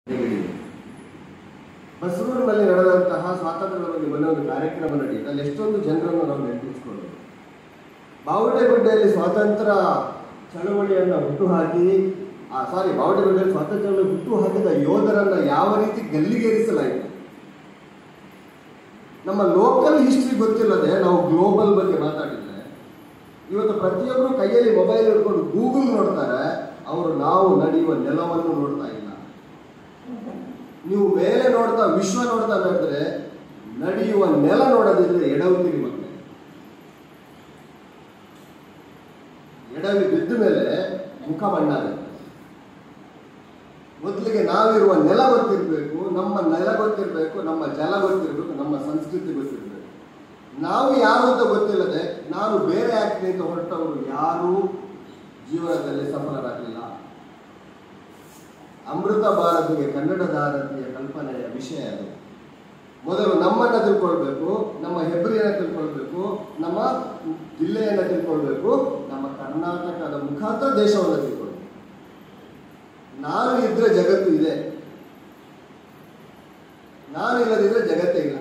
ನೆಗಡಿದೆ. ಬಸರೂರಿನಲ್ಲಿ ನಡೆದಂತಹ ಸ್ವಾತಂತ್ರ್ಯದ ಬಗ್ಗೆ ಮೊನ್ನೆ ಒಂದು ಕಾರ್ಯಕ್ರಮ ನಡೆಯಿತು ಅಲ್ಲಿ ಎಷ್ಟೊಂದು ಜನರನ್ನು ನಾವು ನೆನಪಿಸಿಕೊಳ್ಳೋದು ಬಾವುಟಗುಡ್ಡೆಯಲ್ಲಿ ಸ್ವಾತಂತ್ರ್ಯ ಚಳವಳಿಯನ್ನು ಹುಟ್ಟುಹಾಕಿ ಆ ಸಾರಿ ಬಾವುಟಗುಡ್ಡೆಯಲ್ಲಿ ಸ್ವಾತಂತ್ರ್ಯ ಚಳವಳಿ ಹುಟ್ಟು ಹಾಕಿದ ಯೋಧರನ್ನ ಯಾವ ರೀತಿ ಗಲ್ಲಿಗೇರಿಸಲಾಯಿತು ನಮ್ಮ ಲೋಕಲ್ ಹಿಸ್ಟ್ರಿ ಗೊತ್ತಿಲ್ಲದೆ ನಾವು ಗ್ಲೋಬಲ್ ಬಗ್ಗೆ ಮಾತಾಡಿದ್ರೆ ಇವತ್ತು ಪ್ರತಿಯೊಬ್ಬರು ಕೈಯಲ್ಲಿ ಮೊಬೈಲ್ ಹಿಡ್ಕೊಂಡು ಗೂಗಲ್ ನೋಡ್ತಾರೆ ಅವರು ನಾವು ನಡೆಯುವ ನೆಲವನ್ನು ನೋಡ್ತಾ ಇಲ್ಲ ನೀವು ಮೇಲೆ ನೋಡ್ತಾ ವಿಶ್ವ ನೋಡ್ತಾ ನಡೆದ್ರೆ ನಡೆಯುವ ನೆಲ ನೋಡೋದಿದ್ರೆ ಎಡವುತ್ತೀರಿ ಮಕ್ಕಳು ಎಡವಿ ಬಿದ್ದ ಮೇಲೆ ಮುಖ ಬಣ್ಣಾಗುತ್ತೆ ಮೊದಲಿಗೆ ನಾವಿರುವ ನೆಲ ಗೊತ್ತಿರಬೇಕು ನಮ್ಮ ನೆಲ ಗೊತ್ತಿರಬೇಕು ನಮ್ಮ ಜಲ ಗೊತ್ತಿರಬೇಕು ನಮ್ಮ ಸಂಸ್ಕೃತಿ ಗೊತ್ತಿರಬೇಕು ನಾವು ಯಾರು ಅಂತ ಗೊತ್ತಿಲ್ಲದೆ ನಾನು ಬೇರೆ ಆಗ್ತೀನಿ ಅಂತ ಹೊರಟವರು ಯಾರೂ ಜೀವನದಲ್ಲಿ ಸಫಲರಾಗಲಿಲ್ಲ ಅಮೃತ ಭಾರತಿಗೆ ಕನ್ನಡ ಭಾರತೀಯ ಕಲ್ಪನೆಯ ವಿಷಯ ಅದು ಮೊದಲು ನಮ್ಮನ್ನ ತಿಳ್ಕೊಳ್ಬೇಕು ನಮ್ಮ ಹೆಬ್ಬರಿಯನ್ನ ತಿಳ್ಕೊಳ್ಬೇಕು ನಮ್ಮ ಜಿಲ್ಲೆಯನ್ನ ತಿಳ್ಕೊಳ್ಬೇಕು ನಮ್ಮ ಕರ್ನಾಟಕದ ಮುಖಾಂತರ ದೇಶವನ್ನು ತಿಳ್ಕೊಳ್ಬೇಕು ನಾನು ಇದ್ರೆ ಜಗತ್ತು ಇದೆ ನಾನು ಇಲ್ಲದಿದ್ರೆ ಜಗತ್ತೇ ಇಲ್ಲ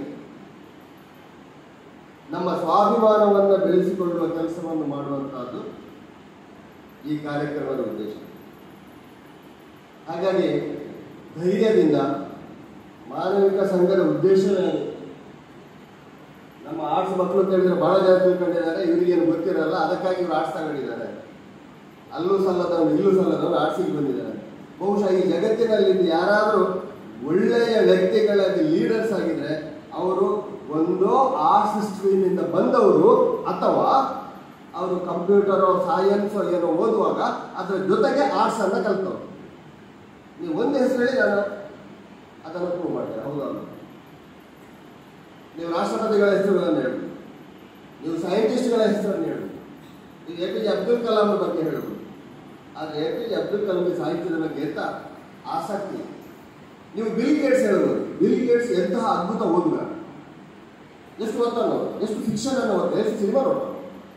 ನಮ್ಮ ಸ್ವಾಭಿಮಾನವನ್ನು ಬೆಳೆಸಿಕೊಳ್ಳುವ ಕೆಲಸವನ್ನು ಮಾಡುವಂತಹದ್ದು ಈ ಕಾರ್ಯಕ್ರಮದ ಉದ್ದೇಶ ಹಾಗಾಗಿ ಧೈರ್ಯದಿಂದ ಮಾನವಿಕ ಸಂಘದ ಉದ್ದೇಶವೇ ಅದು. ನಮ್ಮ ಆರ್ಟ್ಸ್ ಮಕ್ಕಳು ಅಂತ ಹೇಳಿದ್ರೆ ಬಹಳ ಜನ ತಿಳ್ಕೊಂಡಿದ್ದಾರೆ ಇವರಿಗೇನು ಗೊತ್ತಿರಲ್ಲ ಅದಕ್ಕಾಗಿ ಇವರು ಆರ್ಟ್ಸ್ ತಗೊಂಡಿದ್ದಾರೆ ಅಲ್ಲೂ ಸಲ್ಲದವನು ಇಲ್ಲೂ ಸಲ್ಲದವನು ಆರ್ಟ್ಸಿಗೆ ಬಂದಿದ್ದಾರೆ ಬಹುಶಃ ಈ ಜಗತ್ತಿನಲ್ಲಿ ಯಾರಾದರೂ ಒಳ್ಳೆಯ ವ್ಯಕ್ತಿಗಳಾಗಿ ಲೀಡರ್ಸ್ ಆಗಿದ್ರೆ ಅವರು ಒಂದು ಆರ್ಟ್ಸ್ ಸ್ಟ್ರೀಮಿಂದ ಬಂದವರು ಅಥವಾ ಅವರು ಕಂಪ್ಯೂಟರ್ ಸೈನ್ಸ್ ಏನೋ ಓದುವಾಗ ಅದರ ಜೊತೆಗೆ ಆರ್ಟ್ಸ್ ಅನ್ನ ಕಲ್ತವ್ರು ನೀವು ಒಂದು ಹೆಸರು ಹೇಳಿ ನಾನು ಅದನ್ನು ಪ್ರೂವ್ ಮಾಡ್ತೇನೆ ಹೌದಲ್ಲ ನೀವು ರಾಷ್ಟ್ರಪತಿಗಳ ಹೆಸರುಗಳನ್ನು ಹೇಳಿ ನೀವು ಸೈಂಟಿಸ್ಟ್ಗಳ ಹೆಸರನ್ನು ಹೇಳಿ ನೀವು A P J Abdul Kalam ಬಗ್ಗೆ ಹೇಳಬಹುದು ಆದರೆ ಎ ಪಿ ಜೆ ಅಬ್ದುಲ್ ಕಲಾಂಗೆ ಸಾಹಿತ್ಯದ ಬಗ್ಗೆ ಎಂತ ಆಸಕ್ತಿ ನೀವು ಬಿಲ್ ಗೇಟ್ಸ್ ಹೇಳ್ಬೋದು ಬಿಲ್ ಗೇಟ್ಸ್ ಎಂತಹ ಅದ್ಭುತ ಓದುಗ ಎಷ್ಟು ಓದ್ತಾನೋ ಎಷ್ಟು ಫಿಕ್ಷನ್ ಅನ್ನು ಓದ್ತಾರೆ ಎಷ್ಟು ಸಿನಿಮಾ ನೋಡ್ತಾನೆ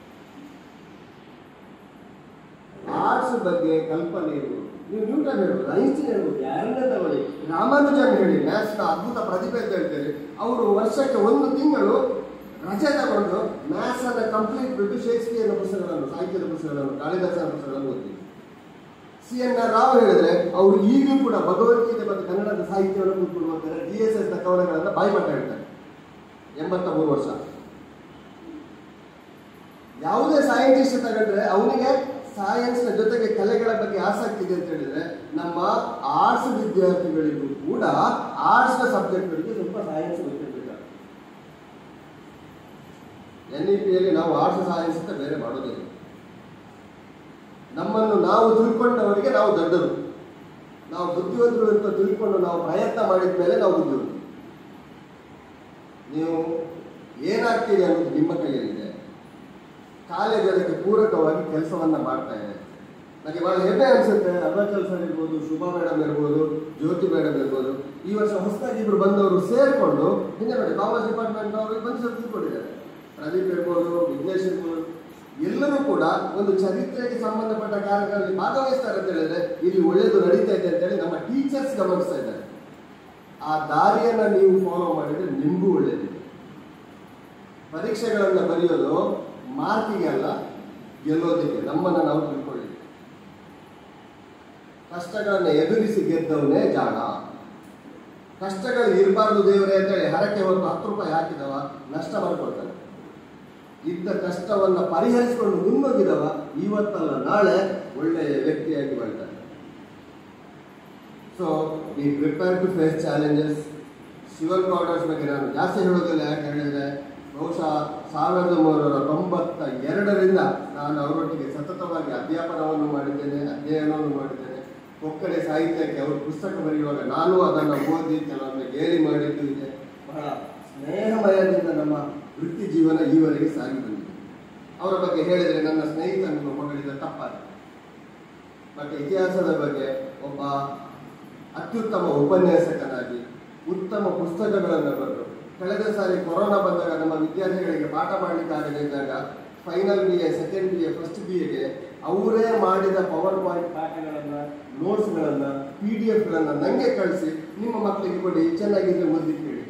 ಆರ್ಟ್ಸ್ ಬಗ್ಗೆ ಕಲ್ಪನೆ ಇರುವುದು ನೀವು ನ್ಯೂಟನ್ ಹೇಳ್ಬೋದು ಐನ್ಸ್ಟೀನ್ ಹೇಳ್ಬೋದು ಯಾರನ್ನೇ ತಗೊಳ್ಳಿ ರಾಮಾನುಜನ್ ಹೇಳಿ ಮ್ಯಾಥ್ಸ್ನ ಅದ್ಭುತ ಪ್ರತಿಭೆ ಅಂತ ಹೇಳ್ತಾರೆ ಅವರು ವರ್ಷಕ್ಕೆ ಒಂದು ತಿಂಗಳು ರಜೆ ತಗೊಂಡು ಮ್ಯಾಥ್ಸ್ ಅನ್ನ ಕಂಪ್ಲೀಟ್ ಬಿಟ್ಟು ಶೇಕ್ಸ್ಪಿಯರ್ನ ಪುಸ್ತಕಗಳನ್ನು ಸಾಹಿತ್ಯದ ಪುಸ್ತಕಗಳನ್ನು ಕಾಳಿದಾಸನ ಪುಸ್ತಕಗಳನ್ನು ಓದ್ತೀವಿ ಸಿ ಎನ್ ಆರ್ ರಾವ್ ಹೇಳಿದ್ರೆ ಅವರು ಈಗಲೂ ಕೂಡ ಭಗವದ್ಗೀತೆ ಮತ್ತು ಕನ್ನಡದ ಸಾಹಿತ್ಯವನ್ನು ಕೂತ್ಕೊಂಡು ಓದ್ತಾರೆ ಡಿ ಎಸ್ ಎಸ್ ನ ಕವನಗಳನ್ನು ಬಾಯ್ಪಾಠ ಹೇಳ್ತಾರೆ ಎಂಬತ್ತ ಮೂರು ವರ್ಷ ಯಾವುದೇ ಸೈಂಟಿಸ್ಟ್ ತಗೊಂಡ್ರೆ ಅವನಿಗೆ ಸೈನ್ಸ್ ನ ಜೊತೆಗೆ ಕಲೆಗಳ ಬಗ್ಗೆ ಆಸಕ್ತಿ ಇದೆ ಅಂತ ಹೇಳಿದ್ರೆ ನಮ್ಮ ಆರ್ಟ್ಸ್ ವಿದ್ಯಾರ್ಥಿಗಳಿಗೂ ಕೂಡ ಆರ್ಟ್ಸ್ ನ ಸಬ್ಜೆಕ್ಟ್ಗಳಿಗೆ ಸ್ವಲ್ಪ ಸೈನ್ಸ್ ಗೊತ್ತಿರ್ಬೇಕಾಗುತ್ತೆ ಎನ್ ಇ ಪಿಯಲ್ಲಿ ನಾವು ಆರ್ಟ್ಸ್ ಸೈನ್ಸ್ ಅಂತ ಬೇರೆ ಮಾಡೋದಿಲ್ಲ ನಮ್ಮನ್ನು ನಾವು ತಿಳ್ಕೊಂಡವರಿಗೆ ನಾವು ದೊಡ್ಡರು ನಾವು ಬುದ್ಧಿವಂತರು ಅಂತ ತಿಳ್ಕೊಂಡು ನಾವು ಪ್ರಯತ್ನ ಮಾಡಿದ ಮೇಲೆ ನಾವು ಬುದ್ಧಿವಂತರು ನೀವು ಏನಾಗ್ತೀರಿ ಅನ್ನೋದು ನಿಮ್ಮ ಕೈಯಲ್ಲಿದೆ ಕಾಲೇಜ್ ಅದಕ್ಕೆ ಪೂರಕವಾಗಿ ಕೆಲಸವನ್ನ ಮಾಡ್ತಾ ಇದೆ ನನಗೆ ಬಹಳ ಹೆಮ್ಮೆ ಅನ್ಸುತ್ತೆ ಅರುಣಾಚಲ್ ಸರ್ ಇರ್ಬೋದು ಶುಭಾ ಮೇಡಮ್ ಇರ್ಬೋದು ಜ್ಯೋತಿ ಮೇಡಮ್ ಇರ್ಬೋದು ಈ ವರ್ಷ ಹೊಸದಾಗಿ ಇಬ್ರು ಬಂದವರು ಸೇರ್ಕೊಂಡು ಹಿಂದೆ ನೋಡಿ ಕಾಮರ್ಸ್ ಡಿಪಾರ್ಟ್ಮೆಂಟ್ ಅವರು ಬಂದು ಸ್ವಲ್ಪ ತಿಳ್ಕೊಂಡಿದ್ದಾರೆ ಪ್ರದೀಪ್ ಇರ್ಬೋದು ವಿಘ್ನೇಶ್ ಇರ್ಬೋದು ಎಲ್ಲರೂ ಕೂಡ ಒಂದು ಚರಿತ್ರೆಗೆ ಸಂಬಂಧಪಟ್ಟ ಕಾರ್ಯಕ್ರಮದಲ್ಲಿ ಭಾಗವಹಿಸ್ತಾರೆ ಅಂತ ಹೇಳಿದ್ರೆ ಇಲ್ಲಿ ಒಳ್ಳೆಯದು ನಡೀತಾ ಇದೆ ಅಂತ ಹೇಳಿ ನಮ್ಮ ಟೀಚರ್ಸ್ ಗಮನಿಸ್ತಾ ಇದ್ದಾರೆ ಆ ದಾರಿಯನ್ನ ನೀವು ಫಾಲೋ ಮಾಡಿದ್ರೆ ನಿಮಗೂ ಒಳ್ಳೆಯದಿದೆ ಪರೀಕ್ಷೆಗಳನ್ನು ಬರೆಯೋದು ಮಾರ್ಕಿಗೆ ಅಲ್ಲ ಗೆಲ್ಲೋದಿಕ್ಕೆ ನಮ್ಮನ್ನು ನಾವು ತಿಳ್ಕೊಳ್ಳಿ ಕಷ್ಟಗಳನ್ನು ಎದುರಿಸಿ ಗೆದ್ದವನೇ ಜಾಣ ಕಷ್ಟಗಳು ಇರಬಾರ್ದು ದೇವರೇ ಅಂತೇಳಿ ಹರಕೆ ಹೊತ್ತು ಹತ್ತು ರೂಪಾಯಿ ಹಾಕಿದವ ನಷ್ಟ ಮಾಡ್ಕೊಳ್ತಾನೆ ಇದ್ದ ಕಷ್ಟವನ್ನ ಪರಿಹರಿಸಿಕೊಂಡು ಮುನ್ನೋಗಿದವ ಇವತ್ತಲ್ಲ ನಾಳೆ ಒಳ್ಳೆಯ ವ್ಯಕ್ತಿಯಾಗಿ ಮಾಡ್ತಾನೆ so we prepare to face challenges ಶಿವನ್ ಪೌಡರ್ಸ್ ಬಗ್ಗೆ ನಾನು ಜಾಸ್ತಿ ಹೇಳೋದಿಲ್ಲ ಯಾಕೆ ಹೇಳಿದ್ರೆ ಬಹುಶಃ ಸಾವಿರದ ಒಂಬೈನೂರ ತೊಂಬತ್ತ ಎರಡರಿಂದ ನಾನು ಅವರೊಟ್ಟಿಗೆ ಸತತವಾಗಿ ಅಧ್ಯಾಪನವನ್ನು ಮಾಡಿದ್ದೇನೆ ಅಧ್ಯಯನವನ್ನು ಮಾಡಿದ್ದೇನೆ ಕೊಕ್ಕಡೆ ಸಾಹಿತ್ಯಕ್ಕೆ ಅವರು ಪುಸ್ತಕ ಬರೆಯುವಾಗ ನಾನು ಅದನ್ನು ಓದಿ ಕೆಲವೊಮ್ಮೆ ಗೇಲಿ ಮಾಡಿದ್ದು ಇದೆ ಬಹಳ ಸ್ನೇಹಮಯದಿಂದ ನಮ್ಮ ವೃತ್ತಿ ಜೀವನ ಈವರೆಗೆ ಸಾಗಿ ಬಂದಿದೆ ಅವರ ಬಗ್ಗೆ ಹೇಳಿದರೆ ನನ್ನ ಸ್ನೇಹಿತನನ್ನು ಹೊಗಳಿದ ತಪ್ಪಾಗಿದೆ ಮತ್ತು ಇತಿಹಾಸದ ಬಗ್ಗೆ ಒಬ್ಬ ಅತ್ಯುತ್ತಮ ಉಪನ್ಯಾಸಕನಾಗಿ ಉತ್ತಮ ಪುಸ್ತಕಗಳನ್ನು ಬರೆದು ಕಳೆದ ಸಾರಿ ಕೊರೋನಾ ಬಂದಾಗ ನಮ್ಮ ವಿದ್ಯಾರ್ಥಿಗಳಿಗೆ ಪಾಠ ಮಾಡಲಿಕ್ಕಾಗದೇ ಇದ್ದಾಗ final B A second B A first B ಎಗೆ ಅವರೇ ಮಾಡಿದ ಪವರ್ ಪಾಯಿಂಟ್ ಪಾಠಗಳನ್ನು ನೋಟ್ಸ್ಗಳನ್ನು ಪಿ ಡಿ ಎಫ್ಗಳನ್ನು ನನಗೆ ಕಳಿಸಿ ನಿಮ್ಮ ಮಕ್ಕಳಿಗೆ ಕೊಡಿ ಚೆನ್ನಾಗಿದ್ರೆ ಓದಿ ಕೇಳಿ